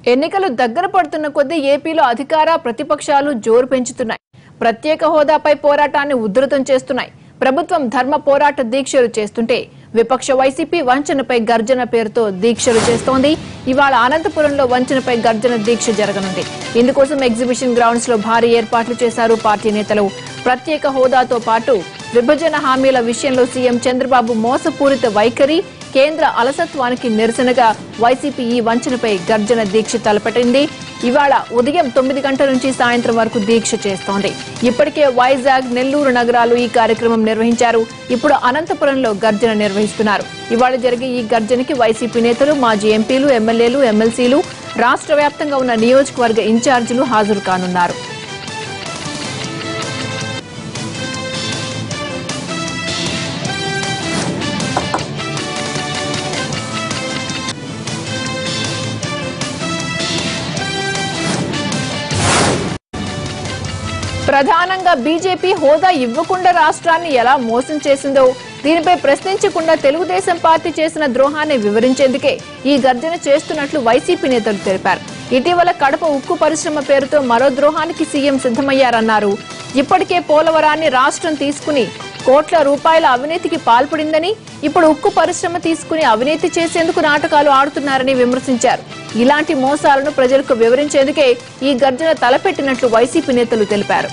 ఎన్నికలు దగ్గర పడుతున్న కొద్దీ ఏపీలో అధికార ప్రతిపక్షాలు జోరు పెంచుతున్నాయి ప్రత్యేక హోదాపై పోరాటాన్ని ఉధృతం చేస్తున్నాయి ప్రభుత్వం ధర్మ పోరాట దీక్షలు చేస్తుంటే విపక్ష వైసీపీ వంచనపై గర్జన పేరుతో దీక్షలు చేస్తోంది ఇవాళ అనంతపురంలో వంచనపై గర్జన దీక్ష జరగనుంది ఇందుకోసం ఎగ్జిబిషన్ గ్రౌండ్స్ లో భారీ ఏర్పాట్లు చేశారు పార్టీ నేతలు ప్రత్యేక హోదాతో పాటు విభజన హామీల విషయంలో సీఎం చంద్రబాబు మోసపూరిత వైఖరి కేంద్ర అలసత్వానికి నిరసనగా వైసీపీ ఈ వంచనపై గర్జన దీక్ష తలపెట్టింది ఇవాళ ఉదయం తొమ్మిది గంటల నుంచి సాయంత్రం వరకు దీక్ష చేస్తోంది ఇప్పటికే వైజాగ్ నెల్లూరు నగరాలు ఈ కార్యక్రమం నిర్వహించారు ఇప్పుడు అనంతపురంలో గర్జన నిర్వహిస్తున్నారు ఇవాళ జరిగే ఈ గర్జనకి వైసీపీ నేతలు మాజీ ఎంపీలు ఎమ్మెల్యేలు ఎమ్మెల్సీలు రాష్ట్ర వ్యాప్తంగా ఉన్న నియోజకవర్గ ఇన్ఛార్జీలు హాజరు కానున్నారు ప్రధానంగా బీజేపీ హోదా ఇవ్వకుండా రాష్ట్రాన్ని ఎలా మోసం చేసిందో దీనిపై ప్రశ్నించకుండా తెలుగుదేశం పార్టీ చేసిన ద్రోహాన్ని వివరించేందుకే ఈ గర్జన చేస్తున్నట్లు వైసీపీ నేతలు తెలిపారు ఇటీవల కడప ఉక్కు పరిశ్రమ పేరుతో మరో ద్రోహానికి సీఎం సిద్ధమయ్యారన్నారు ఇప్పటికే పోలవరాన్ని రాష్ట్రం తీసుకుని కోట్ల రూపాయల అవినీతికి పాల్పడిందని ఇప్పుడు ఉక్కు పరిశ్రమ తీసుకుని అవినీతి చేసేందుకు నాటకాలు ఆడుతున్నారని విమర్శించారు ఇలాంటి మోసాలను ప్రజలకు వివరించేందుకే ఈ గర్జన తలపెట్టినట్లు వైసీపీ నేతలు తెలిపారు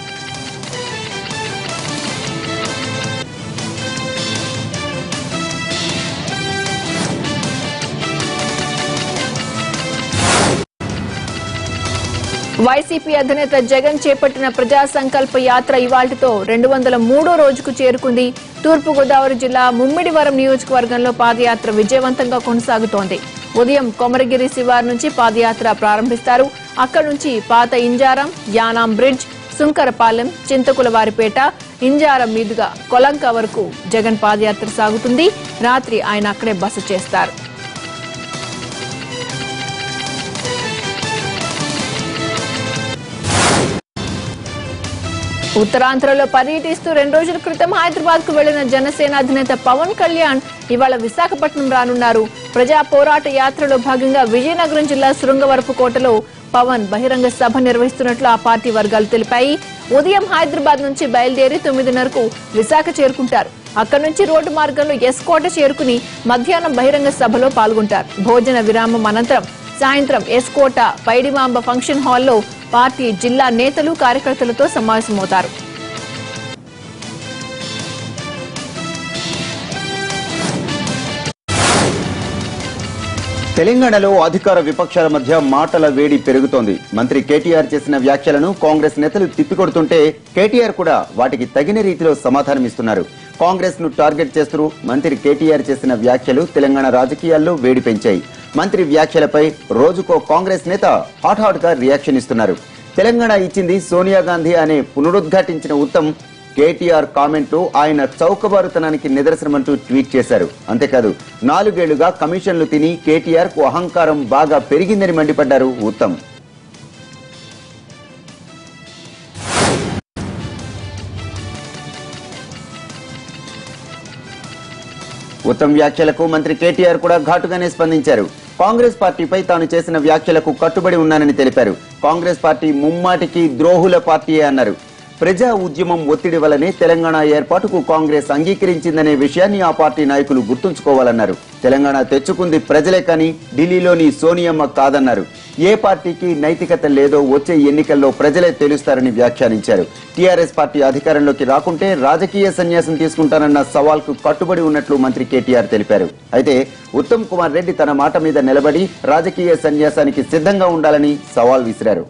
వైసీపీ అధినేత జగన్ చేపట్టిన ప్రజా సంకల్ప యాత్ర ఇవాళ్టితో రెండు వందల మూడో రోజుకు చేరుకుంది తూర్పుగోదావరి జిల్లా ముమ్మిడివరం నియోజకవర్గంలో పాదయాత్ర విజయవంతంగా కొనసాగుతోంది ఉదయం కొమరగిరి శివారు నుంచి పాదయాత్ర ప్రారంభిస్తారు అక్కడి నుంచి పాత ఇంజారం యానాం బ్రిడ్జ్ సుంకరపాలెం చింతకులవారిపేట ఇంజారం మీదుగా కొలంక వరకు జగన్ పాదయాత్ర సాగుతుంది రాత్రి ఆయన అక్కడే బస చేస్తారు ఉత్తరాంధ్రలో పర్యటిస్తూ రెండు రోజుల క్రితం హైదరాబాద్ కు వెళ్లిన జనసేన అధినేత పవన్ కళ్యాణ్ ఇవాళ విశాఖపట్నం రానున్నారు ప్రజా పోరాట యాత్రలో భాగంగా విజయనగరం జిల్లా శృంగవరపు కోటలో పవన్ బహిరంగ సభ నిర్వహిస్తున్నట్లు ఆ పార్టీ వర్గాలు తెలిపాయి ఉదయం హైదరాబాద్ నుంచి బయలుదేరి తొమ్మిదిన్నరకు విశాఖ చేరుకుంటారు అక్కడి నుంచి రోడ్డు మార్గంలో ఎస్కోట చేరుకుని మధ్యాహ్నం బహిరంగ సభలో పాల్గొంటారు భోజన విరామం అనంతరం సాయంత్రం ఎస్కోట పైడిమాంబ ఫంక్షన్ హాల్లో పార్టీ జిల్లా నేతలు కార్యకర్తలతో సమావేశమవుతారు తెలంగాణలో అధికార విపక్షాల మధ్య మాటల వేడి పెరుగుతోంది మంత్రి కేటీఆర్ చేసిన వ్యాఖ్యలను కాంగ్రెస్ నేతలు తిప్పికొడుతుంటే కేటీఆర్ కూడా వాటికి తగిన రీతిలో సమాధానమిస్తున్నారు కాంగ్రెస్ ను టార్గెట్ చేస్తూ మంత్రి కేటీఆర్ చేసిన వ్యాఖ్యలు తెలంగాణ రాజకీయాల్లో వేడి పెంచాయి మంత్రి వ్యాఖ్యలపై రోజుకో కాంగ్రెస్ నేత హాట్ హాట్ గా రియాక్షన్ ఇస్తున్నారు తెలంగాణ ఇచ్చింది సోనియా గాంధీ అనే పునరుద్ఘాటించిన ఉత్తమ్ కేటీఆర్ కామెంట్లు ఆయన చౌకబారుతనానికి నిదర్శనమంటూ ట్వీట్ చేశారు అంతేకాదు నాలుగేళ్లుగా కమిషన్లు తిని కేటీఆర్ కు అహంకారం బాగా పెరిగిందని మండిపడ్డారు ఉత్తమ్ ఉత్తమ్ వ్యాఖ్యలకు మంత్రి కేటీఆర్ కూడా ఘాటుగానే స్పందించారు కాంగ్రెస్ పార్టీపై తాను చేసిన వ్యాఖ్యలకు కట్టుబడి ఉన్నానని తెలిపారు కాంగ్రెస్ పార్టీ ముమ్మాటికి ద్రోహుల పార్టీయే అన్నారు ప్రజా ఉద్యమం ఒత్తిడి వల్లనే తెలంగాణ ఏర్పాటుకు కాంగ్రెస్ అంగీకరించిందనే విషయాన్ని ఆ పార్టీ నాయకులు గుర్తుంచుకోవాలన్నారు తెలంగాణ తెచ్చుకుంది ప్రజలే కానీ ఢిల్లీలోని సోనియమ్మ కాదన్నారు ఏ పార్టీకి నైతికత లేదో వచ్చే ఎన్నికల్లో ప్రజలే తెలుస్తారని వ్యాఖ్యానించారు టీఆర్ఎస్ పార్టీ అధికారంలోకి రాకుంటే రాజకీయ సన్యాసం తీసుకుంటానన్న సవాల్కు కట్టుబడి ఉన్నట్లు మంత్రి కేటీఆర్ తెలిపారు అయితే ఉత్తమ్ కుమార్ రెడ్డి తన మాట మీద నిలబడి రాజకీయ సన్యాసానికి సిద్ధంగా ఉండాలని సవాల్ విసిరారు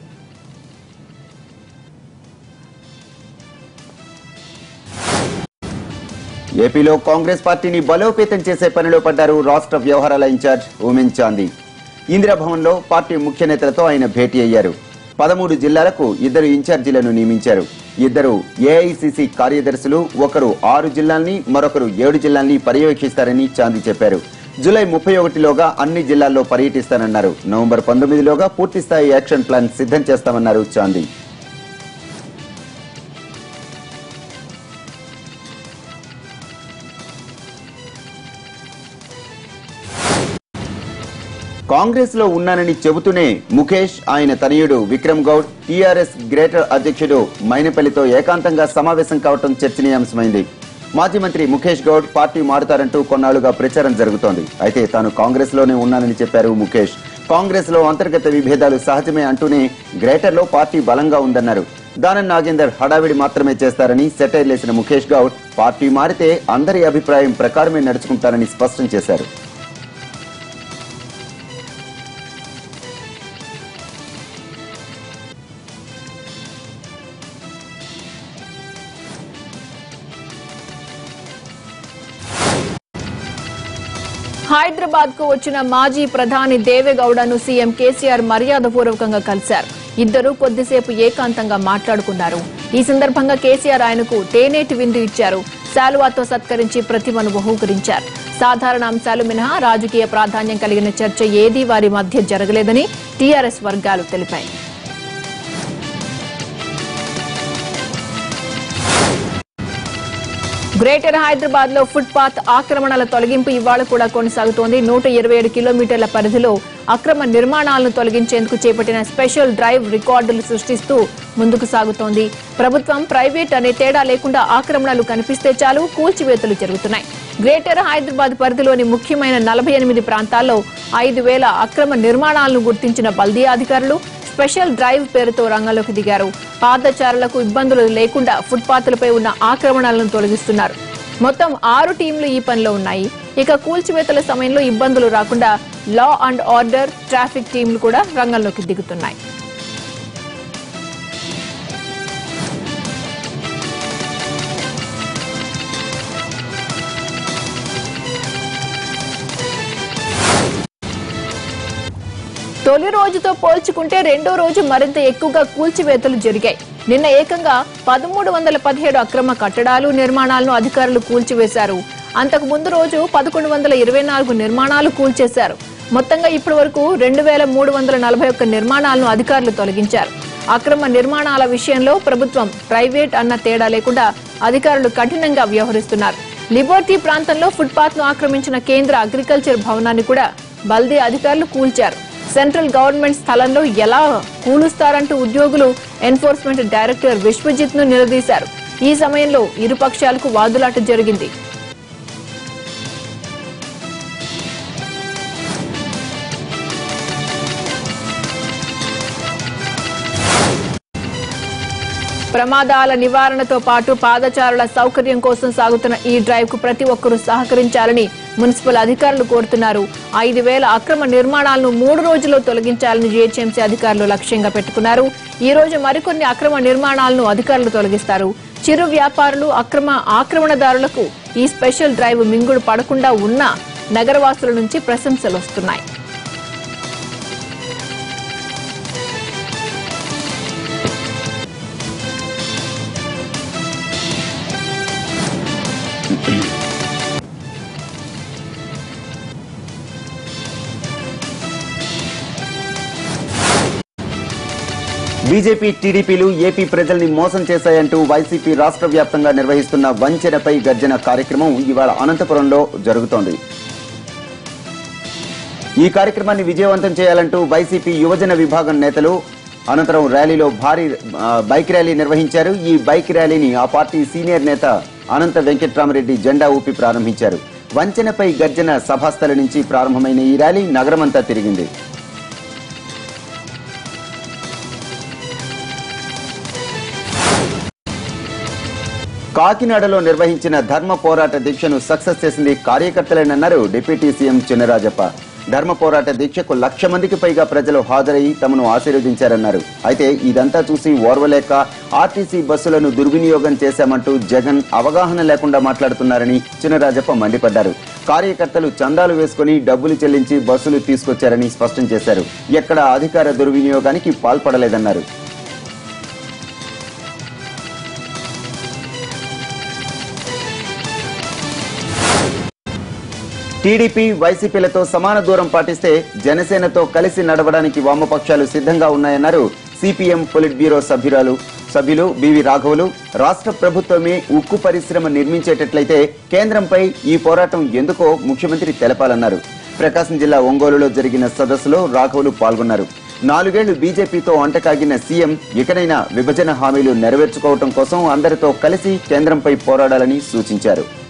ఏపీలో కాంగ్రెస్ పార్టీని బలోపేతం చేసే పనిలో పడ్డారు రాష్ట్ర వ్యవహారాల ఇన్ఛార్జ్ ఉమెన్ చాందీ ఇందిరాభవన్లో పార్టీ ముఖ్య నేతలతో ఆయన భేటీ అయ్యారు పదమూడు జిల్లాలకు ఇద్దరు ఇన్ఛార్జీలను నియమించారు ఇద్దరు ఏఐసిసి కార్యదర్శులు ఒకరు ఆరు జిల్లాల్ని మరొకరు ఏడు జిల్లాల్ని పర్యవేక్షిస్తారని చాందీ చెప్పారు జూలై ముప్పై ఒకటిలోగా అన్ని జిల్లాల్లో పర్యటిస్తానన్నారు నవంబర్ పంతొమ్మిదిలోగా పూర్తిస్థాయి యాక్షన్ ప్లాన్ సిద్ధం చేస్తామన్నారు చాందీ కాంగ్రెస్ లో ఉన్నానని చెబుతూనే ముఖేష్ ఆయన తనయుడు విక్రమ్ గౌడ్ టీఆర్ఎస్ గ్రేటర్ అధ్యక్షుడు మైనపల్లితో ఏకాంతంగా సమావేశం కావటం చర్చనీయాంశమైంది మాజీ మంత్రి ముఖేష్ గౌడ్ పార్టీ మారుతారంటూ కొన్నాళ్లుగా ప్రచారం జరుగుతోంది అయితే తాను కాంగ్రెస్ లోనే ఉన్నానని చెప్పారు ముఖేష్ కాంగ్రెస్ లో అంతర్గత విభేదాలు సహజమే అంటూనే గ్రేటర్ లో పార్టీ బలంగా ఉందన్నారు దానం నాగేందర్ హడావిడి మాత్రమే చేస్తారని సెటైర్లేసిన ముఖేష్ గౌడ్ పార్టీ మారితే అందరి అభిప్రాయం ప్రకారమే నడుచుకుంటారని స్పష్టం చేశారు హైదరాబాద్ కు వచ్చిన మాజీ ప్రధాని దేవేగౌడను సీఎం కేసీఆర్ మర్యాదపూర్వకంగా కలిశారు ఇద్దరు కొద్దిసేపు ఏకాంతంగా మాట్లాడుకున్నారు ఈ సందర్భంగా కేసీఆర్ ఆయనకు తేనేటి విందు ఇచ్చారు శాలువాతో సత్కరించి ప్రతిమను బహూకరించారు సాధారణ అంశాలు మినహా రాజకీయ ప్రాధాన్యం కలిగిన చర్చ ఏదీ వారి మధ్య జరగలేదని టీఆర్ఎస్ వర్గాలు తెలిపాయి గ్రేటర్ హైదరాబాద్ లో ఫుట్ పాత్ ఆక్రమణల తొలగింపు ఇవాళ కూడా కొనసాగుతోంది నూట ఇరవై ఏడు కిలోమీటర్ల పరిధిలో అక్రమ నిర్మాణాలను తొలగించేందుకు చేపట్టిన స్పెషల్ డ్రైవ్ రికార్డులు సృష్టిస్తూ ముందుకు సాగుతోంది ప్రభుత్వం ప్రైవేట్ అనే తేడా లేకుండా ఆక్రమణలు కనిపిస్తే చాలు కూల్చివేతలు జరుగుతున్నాయి గ్రేటర్ హైదరాబాద్ పరిధిలోని ముఖ్యమైన నలభై ఎనిమిది ప్రాంతాల్లో ఐదు వేల అక్రమ నిర్మాణాలను గుర్తించిన బల్దీ అధికారులు స్పెషల్ డ్రైవ్ పేరుతో రంగంలోకి దిగారు పాదచారులకు ఇబ్బందులు లేకుండా ఫుట్పాత్లపై ఉన్న ఆక్రమణలను తొలగిస్తున్నారు మొత్తం ఆరు టీంలు ఈ పనిలో ఉన్నాయి ఇక కూల్చివేతల సమయంలో ఇబ్బందులు రాకుండా లా అండ్ ఆర్డర్ ట్రాఫిక్ టీంలు కూడా రంగంలోకి దిగుతున్నాయి తొలి రోజుతో పోల్చుకుంటే రెండో రోజు మరింత ఎక్కువగా కూల్చివేతలు జరిగాయి నిన్న ఏకంగా పదమూడు వందల పదిహేడు అక్రమ కట్టడాలు నిర్మాణాలను అధికారులు కూల్చివేశారు అంతకు ముందు రోజు పదకొండు వందల ఇరవై నాలుగు నిర్మాణాలు కూల్చేశారు మొత్తంగా ఇప్పటి వరకు రెండు వేల మూడు వందల నలభై ఒక్క నిర్మాణాలను అధికారులు తొలగించారు అక్రమ నిర్మాణాల విషయంలో ప్రభుత్వం ప్రైవేట్ అన్న తేడా లేకుండా అధికారులు కఠినంగా వ్యవహరిస్తున్నారు లిబర్టీ ప్రాంతంలో ఫుట్పాత్ ను ఆక్రమించిన కేంద్ర అగ్రికల్చర్ భవనాన్ని కూడా బల్దీ అధికారులు కూల్చారు సెంట్రల్ గవర్నమెంట్ స్థలంలో ఎలా కూలుస్తారంటూ ఉద్యోగులు ఎన్ఫోర్స్మెంట్ డైరెక్టర్ విశ్వజిత్ ను నిలదీశారు ఈ సమయంలో ఇరు పక్షాలకు వాదులాట జరిగింది ప్రమాదాల నివారణతో పాటు పాదచారుల సౌకర్యం కోసం సాగుతున్న ఈ డ్రైవ్ కు ప్రతి ఒక్కరూ సహకరించాలని మున్సిపల్ అధికారులు కోరుతున్నారు ఐదు వేల అక్రమ నిర్మాణాలను మూడు రోజుల్లో తొలగించాలని జీహెచ్ఎంసీ అధికారులు లక్ష్యంగా పెట్టుకున్నారు ఈ రోజు మరికొన్ని అక్రమ నిర్మాణాలను అధికారులు తొలగిస్తారు చిరు వ్యాపారులు అక్రమ ఆక్రమణదారులకు ఈ స్పెషల్ డ్రైవ్ మింగుడు పడకుండా ఉన్న నగరవాసుల నుంచి ప్రశంసలు వస్తున్నాయి బీజేపీ టీడీపీలు ఏపీ ప్రజల్ని మోసం చేశాయంటూ వైసీపీ రాష్ట్ర వ్యాప్తంగా నిర్వహిస్తున్న వంచనపై గర్జన కార్యక్రమం ఇవాళ అనంతపురంలో జరుగుతోంది ఈ కార్యక్రమాన్ని విజయవంతం చేయాలంటూ వైసీపీ యువజన విభాగం నేతలు అనంతరం ర్యాలీలో భారీ ఆ, బైక్ ర్యాలీ నిర్వహించారు ఈ బైక్ ర్యాలీని ఆ పార్టీ సీనియర్ నేత అనంత వెంకట్రామరెడ్డి జెండా ఊపి ప్రారంభించారు వంచనపై గర్జన సభాస్థలి నుంచి ప్రారంభమైన ఈ ర్యాలీ నగరమంతా తిరిగింది కాకినాడలో నిర్వహించిన ధర్మ పోరాట దీక్షను సక్సెస్ చేసింది కార్యకర్తలేనన్నారు డిప్యూటీ సీఎం చినరాజప్ప ధర్మ పోరాట దీక్షకు లక్ష మందికి పైగా ప్రజలు హాజరై తమను ఆశీర్వదించారన్నారు అయితే ఇదంతా చూసి ఓర్వలేక ఆర్టీసీ బస్సులను దుర్వినియోగం చేశామంటూ జగన్ అవగాహన లేకుండా మాట్లాడుతున్నారని చినరాజప్ప మండిపడ్డారు కార్యకర్తలు చందాలు వేసుకుని డబ్బులు చెల్లించి బస్సులు తీసుకొచ్చారని స్పష్టం చేశారు ఎక్కడ అధికార దుర్వినియోగానికి పాల్పడలేదన్నారు టీడీపీ వైసీపీలతో సమాన దూరం పాటిస్తే జనసేనతో కలిసి నడవడానికి వామపక్షాలు సిద్ధంగా ఉన్నాయన్నారు సిపిఎం పొలిట్ బ్యూరో సభ్యురాలు సభ్యులు బివి రాఘవులు రాష్ట్ర ప్రభుత్వమే ఉక్కు పరిశ్రమ నిర్మించేటట్లయితే కేంద్రంపై ఈ పోరాటం ఎందుకో ముఖ్యమంత్రి తెలపాలన్నారు ప్రకాశం జిల్లా ఒంగోలులో జరిగిన సదస్సులో రాఘవులు పాల్గొన్నారు నాలుగేళ్లు బీజేపీతో అంటకాగిన సీఎం ఇకనైనా విభజన హామీలు నెరవేర్చుకోవటం కోసం అందరితో కలిసి కేంద్రంపై పోరాడాలని సూచించారు